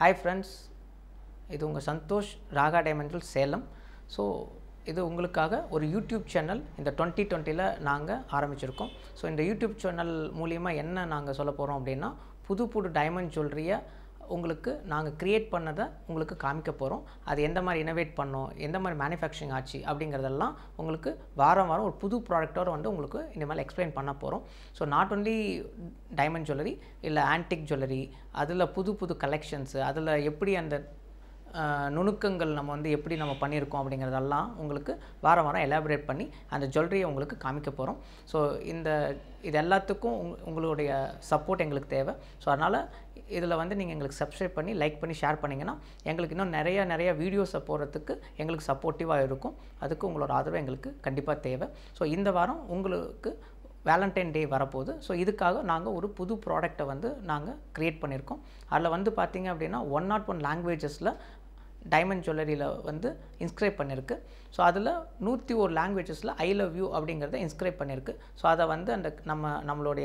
hi friends இது உங்கள் சந்தோஷ் ராகா டைமண்டில் சேலம் ஸோ இது உங்களுக்காக ஒரு யூடியூப் சேனல் இந்த டுவெண்ட்டி டுவெண்ட்டியில் நாங்கள் ஆரம்பிச்சிருக்கோம் ஸோ இந்த யூடியூப் சேனல் மூலிமா என்ன நாங்கள் சொல்ல போகிறோம் அப்படின்னா புது புது டைமண்ட் ஜுவல்லரியை உங்களுக்கு நாங்கள் க்ரியேட் பண்ணதை உங்களுக்கு காமிக்க போகிறோம் அது எந்த மாதிரி இனோவேட் பண்ணோம் எந்த மாதிரி மேனுஃபேக்சரிங் ஆச்சு அப்படிங்கிறதெல்லாம் உங்களுக்கு வாரம் வாரம் ஒரு புது ப்ராடக்ட்டோட வந்து உங்களுக்கு இனிமேல் எக்ஸ்பிளைன் பண்ண போகிறோம் so not only diamond jewellery இல்லை ஆன்டிக் ஜுவல்லரி அதில் புது புது கலெக்ஷன்ஸு அதில் எப்படி அந்த அஹ், நுணுக்கங்கள் நம்ம வந்து எப்படி நம்ம பண்ணியிருக்கோம் அப்படிங்கிறதெல்லாம் உங்களுக்கு வாரம் வாரம் எலாபரேட் பண்ணி அந்த ஜுவல்லரியை உங்களுக்கு காமிக்க போகிறோம் ஸோ இந்த இது எல்லாத்துக்கும் உங் உங்களுடைய சப்போர்ட் எங்களுக்கு தேவை ஸோ அதனால் இதில் வந்து நீங்கள் எங்களுக்கு சப்ஸ்கிரைப் பண்ணி லைக் பண்ணி ஷேர் பண்ணிங்கன்னா எங்களுக்கு இன்னும் நிறைய நிறைய வீடியோஸை போடுறதுக்கு எங்களுக்கு சப்போர்ட்டிவாக இருக்கும் அதுக்கு உங்களோட ஆதரவு எங்களுக்கு கண்டிப்பாக தேவை ஸோ இந்த வாரம் உங்களுக்கு வேலண்டைன் டே வரப்போகுது ஸோ இதுக்காக நாங்கள் ஒரு புது ப்ராடக்ட்டை வந்து நாங்கள் க்ரியேட் பண்ணியிருக்கோம் அதில் வந்து பார்த்தீங்க அப்படின்னா ஒன் நாட் ஒன் லாங்குவேஜஸில் டைமண்ட் ஜுவல்லரியில் வந்து இன்ஸ்கிரைப் பண்ணியிருக்கு ஸோ அதில் நூற்றி ஒரு லாங்குவேஜஸில் ஐ லவ் யூ அப்படிங்கிறத இன்ஸ்கிரைப் பண்ணியிருக்கு ஸோ அதை வந்து அந்த நம்ம நம்மளுடைய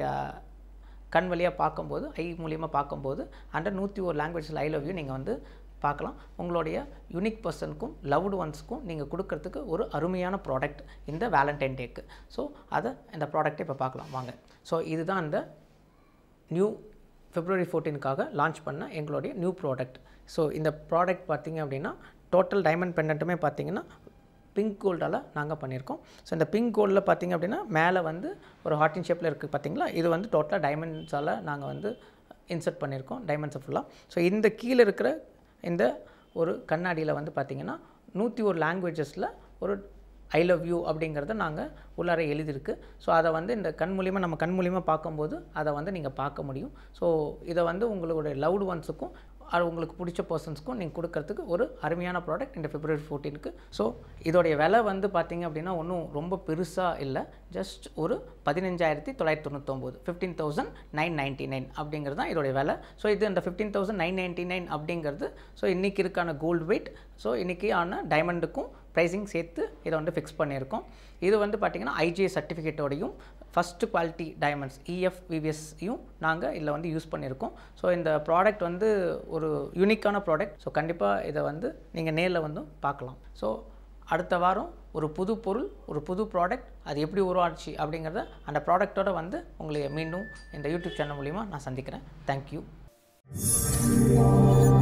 கண் வழியாக பார்க்கும்போது ஐ மூலியமாக பார்க்கும்போது அந்த நூற்றி ஒரு லாங்குவேஜில் ஐ லவ் யூ நீங்கள் வந்து பார்க்கலாம் உங்களுடைய யூனிக் பர்சனுக்கும் லவ்டு ஒன்ஸ்க்கும் நீங்கள் கொடுக்கறதுக்கு ஒரு அருமையான ப்ராடக்ட் இந்த வேலண்டைன் டேக்கு ஸோ அதை இந்த ப்ராடக்ட்டை இப்போ பார்க்கலாம் வாங்க ஸோ இதுதான் இந்த நியூ பிப்ரவரி ஃபோர்டீனுக்காக லான்ச் பண்ண எங்களுடைய நியூ ப்ராடக்ட் ஸோ இந்த ப்ராடக்ட் பார்த்தீங்க அப்படின்னா டோட்டல் டைமண்ட் பெண்டன்ட்டுமே பார்த்தீங்கன்னா பிங்க் கோல்டால் நாங்கள் பண்ணியிருக்கோம் ஸோ இந்த பிங்க் கோல்டில் பார்த்தீங்க அப்படின்னா மேலே வந்து ஒரு ஹார்டின் ஷேப்பில் இருக்குது பார்த்தீங்களா இது வந்து டோட்டலாக டைமண்ட்ஸால் நாங்கள் வந்து இன்சர்ட் பண்ணியிருக்கோம் டைமண்ட்ஸை ஃபுல்லாக ஸோ இந்த கீழே இருக்கிற இந்த ஒரு கண்ணாடியில் வந்து பார்த்தீங்கன்னா நூற்றி ஒரு லாங்குவேஜஸில் ஒரு ஐ லவ் யூ அப்படிங்கிறத நாங்கள் உள்ளார எழுதியிருக்கு ஸோ அதை வந்து இந்த கண் மூலிமா நம்ம கண் மூலிமா பார்க்கும்போது அதை வந்து நீங்கள் பார்க்க முடியும் ஸோ இதை வந்து உங்களுடைய லவ்டு ஒன்ஸுக்கும் அது உங்களுக்கு பிடிச்ச பர்சன்ஸ்க்கும் நீங்கள் கொடுக்கறதுக்கு ஒரு அருமையான ப்ராடக்ட் இந்த பிப்ரவரி ஃபோர்டீனுக்கு ஸோ இதோடைய விலை வந்து பார்த்தீங்க அப்படின்னா ஒன்றும் ரொம்ப பெருசாக இல்லை ஜஸ்ட் ஒரு பதினஞ்சாயிரத்தி தொள்ளாயிரத்தி தொண்ணூத்தொம்பது fifteen thousand nine ninety nine அப்படிங்கிறது தான் இதோடைய விலை ஸோ இது இந்த fifteen thousand nine ninety nine அப்படிங்கிறது ஸோ இன்றைக்கி இருக்கான கோல்டு வெயிட் ஸோ இன்றைக்கி ஆன டைமண்டுக்கும் ப்ரைஸிங் சேர்த்து இதை வந்து ஃபிக்ஸ் பண்ணியிருக்கோம் இது வந்து பார்த்திங்கன்னா ஐஜிஐ சர்டிஃபிகேட்டோடையும் ஃபஸ்ட்டு குவாலிட்டி டைமண்ட்ஸ் இஎஃப் விவிஎஸ்ஸையும் நாங்கள் இதில் வந்து யூஸ் பண்ணியிருக்கோம் ஸோ இந்த ப்ராடக்ட் வந்து ஒரு யூனிக்கான ப்ராடக்ட் ஸோ கண்டிப்பாக இதை வந்து நீங்கள் நேரில் வந்து பார்க்கலாம் ஸோ அடுத்த வாரம் ஒரு புது பொருள் ஒரு புது ப்ராடக்ட் அது எப்படி உருவாச்சு அப்படிங்கிறத அந்த ப்ராடக்ட்டோட வந்து உங்களை மீண்டும் இந்த யூடியூப் சேனல் மூலிமா நான் சந்திக்கிறேன் தேங்க்யூ